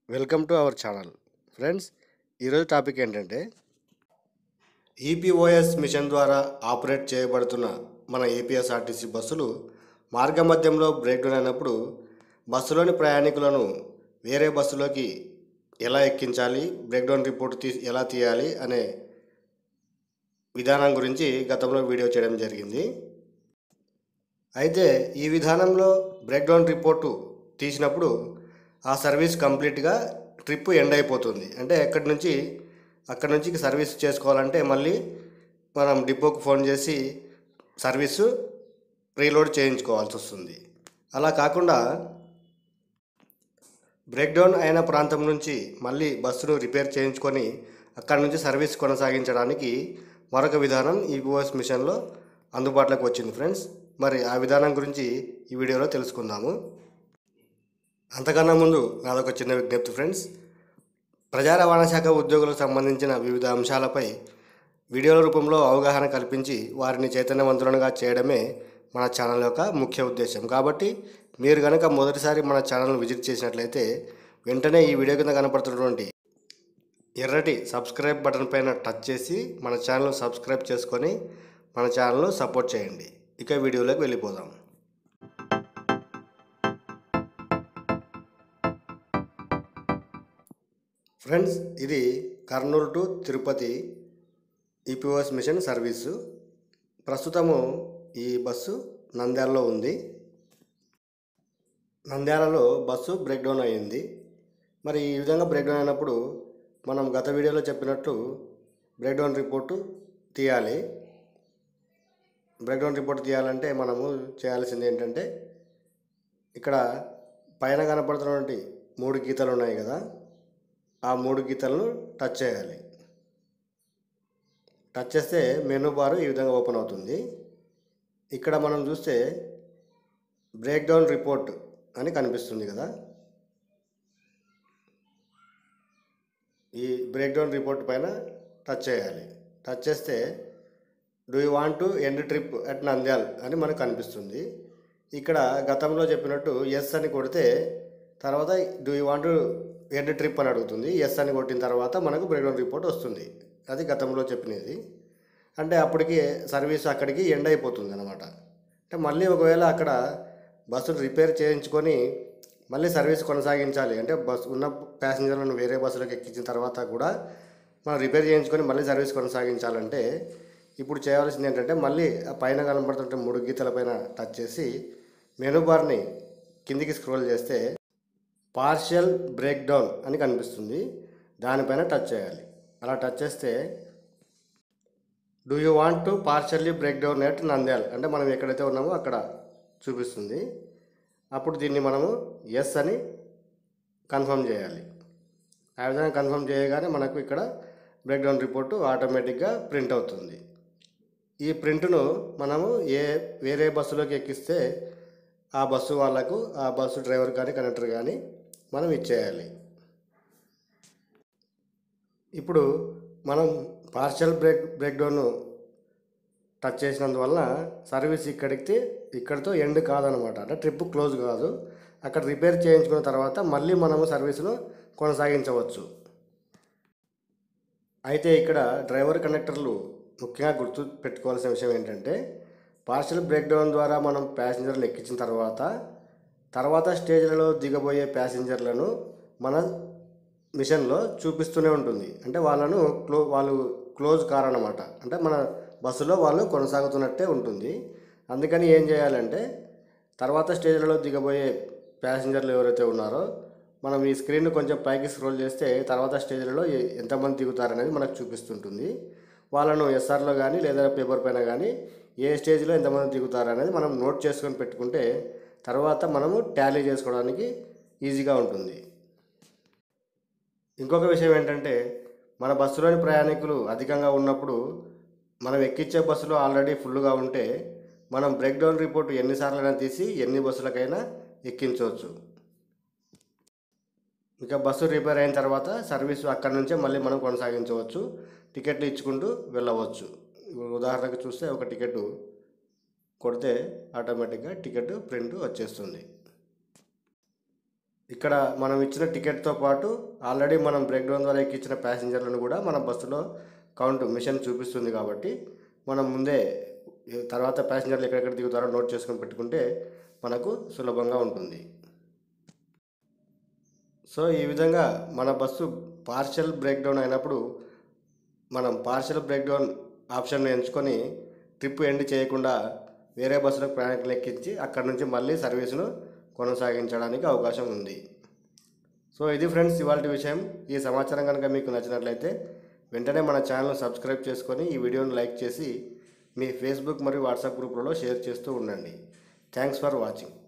welcome to our channel friends ఈరోజు topic ఏంటంటే EPOS machine ద్వారా ఆపరేట్ చేయబడుతున్న మన ఏపీఎస్ఆర్టీసీ బస్సులు మార్గమధ్యంలో బ్రేక్ డౌన్ అయినప్పుడు బస్సులోని ప్రయాణికులను వేరే బస్సులోకి ఎలా ఎక్కించాలి బ్రేక్ డౌన్ రిపోర్ట్ తీ ఎలా తీయాలి అనే విధానం గురించి గతంలో వీడియో చేయడం జరిగింది అయితే ఈ విధానంలో బ్రేక్ డౌన్ రిపోర్టు తీసినప్పుడు ఆ సర్వీస్ కంప్లీట్గా ట్రిప్ ఎండ్ అయిపోతుంది అంటే ఎక్కడి నుంచి అక్కడి నుంచి సర్వీస్ చేసుకోవాలంటే మళ్ళీ మనం డిపోకి ఫోన్ చేసి సర్వీసు రీలోడ్ చేయించుకోవాల్సి వస్తుంది అలా కాకుండా బ్రేక్ డౌన్ అయిన ప్రాంతం నుంచి మళ్ళీ బస్సును రిపేర్ చేయించుకొని అక్కడి నుంచి సర్వీస్ కొనసాగించడానికి మరొక విధానం ఈపీఓఎస్ మిషన్లో అందుబాటులోకి వచ్చింది ఫ్రెండ్స్ మరి ఆ విధానం గురించి ఈ వీడియోలో తెలుసుకుందాము అంతకన్నా ముందు నాదొక చిన్న విజ్ఞప్తి ఫ్రెండ్స్ ప్రజా రవాణా శాఖ ఉద్యోగులకు సంబంధించిన వివిధ అంశాలపై వీడియోల రూపంలో అవగాహన కల్పించి వారిని చైతన్యవంతులుగా చేయడమే మన ఛానల్ యొక్క ముఖ్య ఉద్దేశం కాబట్టి మీరు కనుక మొదటిసారి మన ఛానల్ను విజిట్ చేసినట్లయితే వెంటనే ఈ వీడియో కింద కనపడుతున్నటువంటి ఎర్రటి సబ్స్క్రైబ్ బటన్ పైన టచ్ చేసి మన ఛానల్ సబ్స్క్రైబ్ చేసుకొని మన ఛానల్ను సపోర్ట్ చేయండి ఇక వీడియోలోకి వెళ్ళిపోదాం ఫ్రెండ్స్ ఇది Kurnool to Tirupati EPOS machine service ప్రస్తుతము ఈ బస్సు నంద్యాలలో ఉంది నంద్యాలలో బస్సు బ్రేక్ డౌన్ అయ్యింది మరి ఈ విధంగా బ్రేక్ డౌన్ అయినప్పుడు మనం గత వీడియోలో చెప్పినట్టు బ్రేక్ డౌన్ రిపోర్టు తీయాలి బ్రేక్ డౌన్ రిపోర్ట్ తీయాలంటే మనము చేయాల్సింది ఏంటంటే ఇక్కడ పైన కనపడుతున్నటువంటి మూడు గీతలు ఉన్నాయి కదా ఆ మూడు గీతలను టచ్ చేయాలి టచ్ చేస్తే మెనూ బార్ ఈ విధంగా ఓపెన్ అవుతుంది ఇక్కడ మనం చూస్తే బ్రేక్ డౌన్ రిపోర్ట్ అని కనిపిస్తుంది కదా ఈ బ్రేక్ డౌన్ రిపోర్ట్ పైన టచ్ చేయాలి టచ్ చేస్తే do you want to end trip at Nandyal అని మనకు కనిపిస్తుంది ఇక్కడ గతంలో చెప్పినట్టు ఎస్ అని కొడితే తర్వాత do you want end trip అని అడుగుతుంది ఎస్ అని కొట్టిన తర్వాత మనకు బ్రేక్ డౌన్ రిపోర్ట్ వస్తుంది అది గతంలో చెప్పినది అంటే అప్పటికి సర్వీస్ అక్కడికి ఎండ్ అయిపోతుంది అనమాట అంటే మళ్ళీ ఒకవేళ అక్కడ బస్సును రిపేర్ చేయించుకొని మళ్ళీ సర్వీస్ కొనసాగించాలి అంటే బస్సు ఉన్న ప్యాసింజర్లను వేరే బస్సులోకి ఎక్కించిన తర్వాత కూడా మనం రిపేర్ చేయించుకొని మళ్ళీ సర్వీస్ కొనసాగించాలంటే ఇప్పుడు చేయవలసింది ఏంటంటే మళ్ళీ ఆ పైన కనబడుతుంటే మూడు గీతల పైన టచ్ చేసి మెనూ బార్ని కిందికి స్క్రోల్ చేస్తే పార్షియల్ బ్రేక్ డౌన్ అని కనిపిస్తుంది దానిపైన టచ్ చేయాలి అలా టచ్ చేస్తే do you want to partially break down at Nandyal అంటే మనం ఎక్కడైతే ఉన్నామో అక్కడ చూపిస్తుంది అప్పుడు దీన్ని మనము ఎస్ అని కన్ఫర్మ్ చేయాలి ఆ విధంగా కన్ఫర్మ్ చేయగానే మనకు ఇక్కడ బ్రేక్ డౌన్ రిపోర్టు ఆటోమేటిక్గా ప్రింట్ అవుతుంది ఈ ప్రింట్ను మనము ఏ వేరే బస్సులోకి ఎక్కిస్తే ఆ బస్సు వాళ్ళకు ఆ బస్సు డ్రైవర్ కానీ కండక్టర్ కానీ మనం ఇచ్చేయాలి ఇప్పుడు మనం partial break break down touch చేసినందువలన సర్వీస్ ఇక్కడికి ఇక్కడితో ఎండ్ కాదనమాట అంటే ట్రిప్ క్లోజ్ కాదు అక్కడ రిపేర్ చేయించుకున్న తర్వాత మళ్ళీ మనము సర్వీసును కొనసాగించవచ్చు అయితే ఇక్కడ డ్రైవర్ కండక్టర్లు ముఖ్యంగా గుర్తు పెట్టుకోవాల్సిన విషయం ఏంటంటే పార్షల్ బ్రేక్ డౌన్ ద్వారా మనం ప్యాసింజర్లు ఎక్కించిన తర్వాత తర్వాత స్టేజ్లలో దిగబోయే ప్యాసింజర్లను మన మిషన్లో చూపిస్తూనే ఉంటుంది అంటే వాళ్ళను క్లో వాళ్ళు క్లోజ్ కారనమాట అంటే మన బస్సులో వాళ్ళు కొనసాగుతున్నట్టే ఉంటుంది అందుకని ఏం చేయాలంటే తర్వాత స్టేజ్లలో దిగబోయే ప్యాసింజర్లు ఎవరైతే ఉన్నారో మనం ఈ స్క్రీన్ కొంచెం పైకి స్క్రోల్ చేస్తే తర్వాత స్టేజ్లలో ఎ- ఎంతమంది దిగుతారనేది మనకు చూపిస్తుంటుంది వాళ్ళను ఎస్ఆర్లో కానీ లేదా పేపర్ పైన కానీ ఏ స్టేజ్లో ఎంతమంది దిగుతారు అనేది మనం నోట్ చేసుకొని పెట్టుకుంటే తర్వాత మనము టాలీ చేసుకోవడానికి ఈజీగా ఉంటుంది ఇంకొక విషయం ఏంటంటే మన బస్సులోని ప్రయాణికులు అధికంగా ఉన్నప్పుడు మనం ఎక్కించే బస్సులో ఆల్రెడీ ఫుల్గా ఉంటే మనం బ్రేక్ డౌన్ రిపోర్ట్ ఎన్నిసార్లైనా తీసి ఎన్ని బస్సులకైనా ఎక్కించవచ్చు ఇక బస్సు రిపేర్ అయిన తర్వాత సర్వీస్ అక్కడి నుంచే మళ్ళీ మనం కొనసాగించవచ్చు టికెట్లు ఇచ్చుకుంటూ వెళ్ళవచ్చు ఇప్పుడు ఉదాహరణకు చూస్తే ఒక టికెట్ కొడితే ఆటోమేటిక్గా టికెట్ ప్రింట్ వచ్చేస్తుంది ఇక్కడ మనం ఇచ్చిన టికెట్తో పాటు ఆల్రెడీ మనం బ్రేక్ డౌన్ ద్వారా ఎక్కించిన ప్యాసింజర్లను కూడా మన బస్సులో కౌంట్ మిషన్ చూపిస్తుంది కాబట్టి మనం ముందే తర్వాత ప్యాసింజర్లు ఎక్కడెక్కడ దిగుతారో నోట్ చేసుకొని పెట్టుకుంటే మనకు సులభంగా ఉంటుంది సో ఈ విధంగా మన బస్సు పార్షల్ బ్రేక్ డౌన్ అయినప్పుడు మనం పార్షల్ బ్రేక్ డౌన్ ఆప్షన్ ఎంచుకొని ట్రిప్ ఎండ్ చేయకుండా వేరే బస్సులకు ప్రయాణికులు ఎక్కించి అక్కడ నుంచి మళ్ళీ సర్వీసును కొనసాగించడానికి అవకాశం ఉంది సో ఇది ఫ్రెండ్స్ ఇవాళ విషయం ఈ సమాచారం కనుక మీకు నచ్చినట్లయితే వెంటనే మన ఛానల్ సబ్స్క్రైబ్ చేసుకొని ఈ వీడియోని లైక్ చేసి మీ ఫేస్బుక్ మరియు వాట్సాప్ గ్రూపులలో షేర్ చేస్తూ ఉండండి థ్యాంక్స్ ఫర్ వాచింగ్